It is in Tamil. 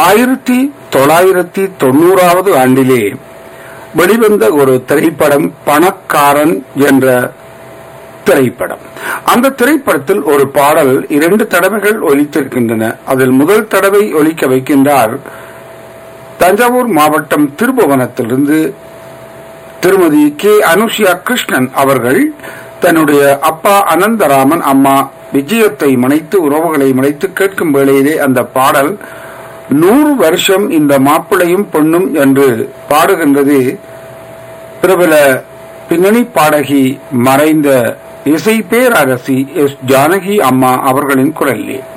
ஆயிரத்தி தொள்ளாயிரத்தி தொண்ணூறாவது ஆண்டிலே வெளிவந்த ஒரு திரைப்படம் பணக்காரன் என்ற திரைப்படம் அந்த திரைப்படத்தில் ஒரு பாடல் இரண்டு தடவைகள் ஒலித்திருக்கின்றன அதில் முதல் தடவை ஒலிக்க வைக்கின்றார் தஞ்சாவூர் மாவட்டம் திருபுவனத்திலிருந்து திருமதி கே அனுஷியா கிருஷ்ணன் அவர்கள் தன்னுடைய அப்பா அனந்தராமன் அம்மா விஜயத்தை மனைத்து உறவுகளை மனைத்து கேட்கும் வேளையிலே அந்த பாடல் நூறு வருஷம் இந்த மாப்பிளையும் பொண்ணும் என்று பாடுகின்றது பிரபல பின்னணி பாடகி மறைந்த இசை பேரரசி எஸ் ஜானகி அம்மா அவர்களின் குரலிலே